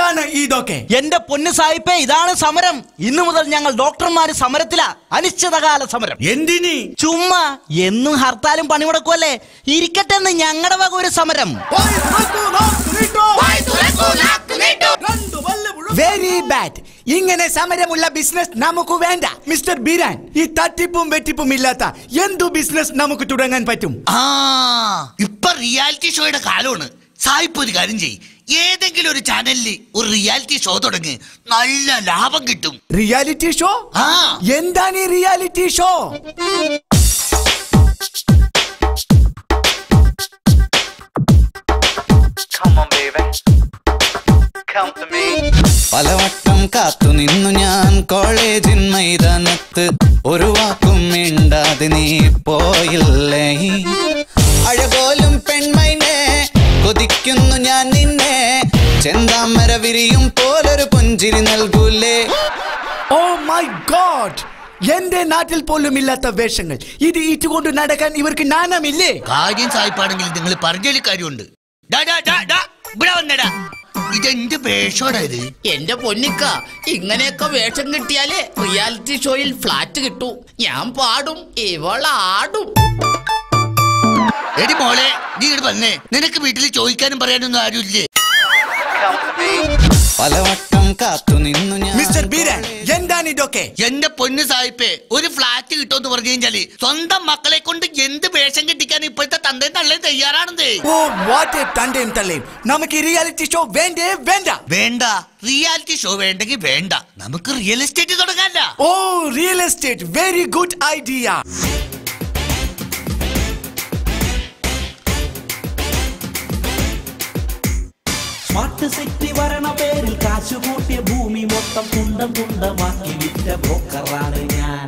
എന്താണ് ഇതൊക്കെ എന്റെ പൊന്ന് സായിപ്പേ ഇതാണ് സമരം ഇന്നു മുതൽ ഞങ്ങൾ ഡോക്ടർമാര് സമരത്തിലാ അനിശ്ചിതകാല സമരം എന്തിനി ചുമ്മാ എന്നും ഹർത്താലും പണിമുടക്കുമല്ലേ ഇരിക്കട്ടെ എന്ന് ഞങ്ങളുടെ വക ഒരു സമരം വെരി ബാഡ് ഇങ്ങനെ സമരമുള്ള ബിസിനസ് നമുക്ക് വേണ്ട മിസ്റ്റർ ബിരാൻ ഈ തട്ടിപ്പും വെട്ടിപ്പും ഇല്ലാത്ത എന്തു ബിസിനസ് നമുക്ക് തുടങ്ങാൻ പറ്റും ആ ഇപ്പൊ റിയാലിറ്റി ഷോയുടെ കാലമാണ് സായിപ്പ് ഒരു കാര്യം ചെയ് ഏതെങ്കിലും ഒരു ചാനലിൽ ഒരു റിയാലിറ്റി ഷോ തുടങ്ങ് നല്ല ലാഭം കിട്ടും റിയാലിറ്റി ഷോ ആ എന്താണ് ഈ റിയാലിറ്റി ഷോ പലവട്ടം കാത്തു നിന്നു ഞാൻ കോളേജിൻ മൈതാനത്ത് ഒരു വാക്കും മിണ്ടാതെ നീ പോയില്ലേ അഴകോലും പെൺമൈനെ കൊതിക്കുന്നു ഞാൻ നിന്നെ ചെന്താമര വിരിയും പോലൊരു പുഞ്ചിരി നൽകൂലേ ഓ മൈ ഗോഡ് എന്റെ നാട്ടിൽ പോലും ഇല്ലാത്ത വേഷങ്ങൾ ഇത് ഇട്ടുകൊണ്ട് നടക്കാൻ ഇവർക്ക് നാണമില്ലേ കാര്യം സായിപ്പാണെങ്കിൽ നിങ്ങൾ പറഞ്ഞതിൽ കാര്യമുണ്ട് ഡാ, ഡാ, ഡാ, ഡാ, ഇവിടെ വന്നെടാ ഇതെന്ത് വേഷോടാ ഇത് എന്റെ പൊന്നിക്ക ഇങ്ങനെയൊക്കെ വേഷം കിട്ടിയാലേ റിയാലിറ്റി ഷോയിൽ ഫ്ലാറ്റ് കിട്ടൂ ഞാൻ പാടും ഇവൾ ആടും എടി മോളെ നീ ഇങ്ങോട്ട് വന്നേ നിനക്ക് വീട്ടിൽ ചോദിക്കാനും പറയാനൊന്നും ആരുമില്ലേ പലവട്ടം കാത്തു നിന്നു ഞാൻ മിസ്റ്റർ ബീരാൻ എന്താണ് ഇതൊക്കെ എന്റെ പൊന്ന് സായിപ്പേ ഒരു ഫ്ലാറ്റ് കിട്ടുമെന്ന് പറഞ്ഞു കഴിഞ്ഞാല് സ്വന്തം മക്കളെ കൊണ്ട് എന്ത് വേഷം കെട്ടിക്കാൻ ഇപ്പോഴത്തെ തന്തയും തള്ളയും തയ്യാറാണെന്നേ ഓ വാട്ട് എ തണ്ടയും തള്ളയും നമുക്ക് ഈ റിയാലിറ്റി ഷോ വേണ്ടേ വേണ്ട വേണ്ട റിയാലിറ്റി ഷോ വേണ്ടെങ്കിൽ വേണ്ട നമുക്ക് റിയൽ എസ്റ്റേറ്റ് തുടങ്ങാല്ല oh real estate very good idea smart city ഭരണ പേരിൽ കാശു കൂട്ടിയ ഭൂമി മൊത്തം തുണ്ടം തുണ്ടമാക്കി വിറ്റ ബ്രോക്കറാണ് ഞാൻ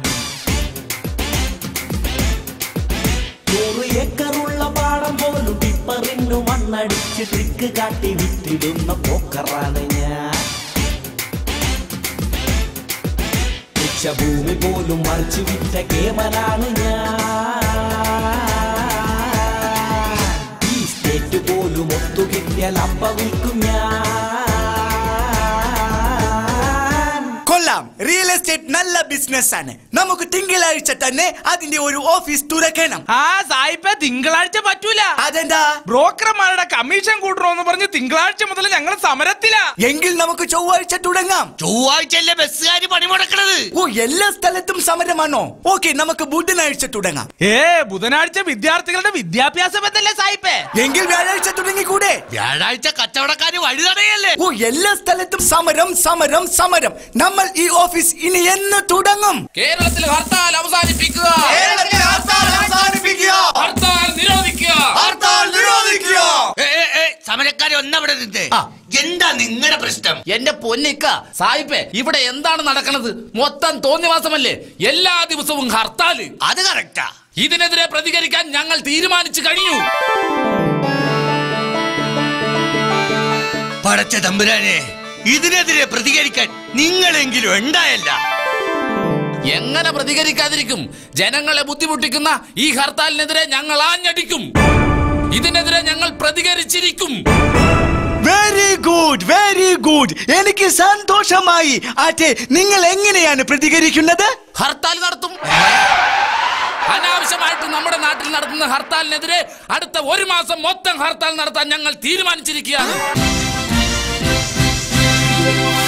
നൂറ് ഏക്കറുള്ള പാടം പോലും ടിപ്പറിനു മണ്ണടിച്ച് ട്രിക്ക് കാട്ടി വിറ്റിടുന്ന ബ്രോക്കറാണ് ഞാൻ ഭൂമി പോലും മറിച്ചു വിറ്റ കേമനാണ് ഞാൻ ഈ സ്റ്റേറ്റ് പോലും ഒത്തുകിട്ടിയാൽ അപ്പ വിൽക്കും ഞാൻ കൊള്ളാം റിയൽ എസ്റ്റേറ്റ് നല്ല ബിസിനസ് ആണ് നമുക്ക് തിങ്കളാഴ്ച തന്നെ അതിന്റെ ഒരു ഓഫീസ് തുറക്കണം ആ സായിപ്പ തിങ്കളാഴ്ച പറ്റൂല അതെന്താ ബ്രോക്കർമാരുടെ കമ്മീഷൻ കൂട്ടണമെന്ന് പറഞ്ഞ് തിങ്കളാഴ്ച മുതൽ ഞങ്ങൾ സമരത്തിലാ എങ്കിൽ നമുക്ക് ചൊവ്വാഴ്ച തുടങ്ങാം ചൊവ്വാഴ്ചയല്ലേ ബസ്സുകാര് പണിമുടക്കണത് ഓ എല്ലാ സ്ഥലത്തും സമരമാണോ ഓക്കെ നമുക്ക് ബുധനാഴ്ച തുടങ്ങാം ഏ ബുധനാഴ്ച വിദ്യാർത്ഥികളുടെ വിദ്യാഭ്യാസ ബന്ധല്ലേ സായിപ്പേ എങ്കിൽ വ്യാഴാഴ്ച തുടങ്ങിക്കൂടെ വ്യാഴാഴ്ച കച്ചവടക്കാര് വഴി തടയല്ലേ ഓ എല്ലാ സ്ഥലത്തും സമരം സമരം സമരം നമ്മൾ ഈ ഓഫീസ് ഇനി എന്ന് തുടങ്ങും കേരളത്തിൽ ഹർത്താൽ അവസാനിപ്പിക്കുക ഹർത്താൽ നിരോധിക്കുക ഏ, ഏ, ഏ, സമരക്കാരെ ഒന്നവിടെ നിന്ന് എന്താ നിങ്ങളുടെ പ്രശ്നം എന്റെ പൊന്നിക്ക സായിപ്പേ ഇവിടെ എന്താണ് നടക്കണത് മൊത്തം തോന്നിവാസമല്ലേ എല്ലാ ദിവസവും ഹർത്താല് അത് കറക്റ്റാ ഇതിനെതിരെ പ്രതികരിക്കാൻ ഞങ്ങൾ തീരുമാനിച്ചു കഴിഞ്ഞു പടച്ച തമ്പുരാനെ ഇതിനെതിരെ പ്രതികരിക്കാൻ നിങ്ങളെങ്കിലും ഉണ്ടായല്ല എങ്ങനെ പ്രതികരിക്കാതിരിക്കും ജനങ്ങളെ ബുദ്ധിമുട്ടിക്കുന്ന ഈ ഹർത്താലിനെതിരെ ഞങ്ങൾ ആഞ്ഞടിക്കും ഇതിനെതിരെ ഞങ്ങൾ പ്രതികരിച്ചിരിക്കും വെരി ഗുഡ് വെരി ഗുഡ് എനിക്ക് സന്തോഷമായി ആറ്റെ നിങ്ങൾ എങ്ങനെയാണ് പ്രതികരിക്കുന്നത് ഹർത്താൽ നടത്തും അനാവശ്യമായിട്ട് നമ്മുടെ നാട്ടിൽ നടത്തുന്ന ഹർത്താലിനെതിരെ അടുത്ത ഒരു മാസം മൊത്തം ഹർത്താൽ നടത്താൻ ഞങ്ങൾ തീരുമാനിച്ചിരിക്കുകയാണ്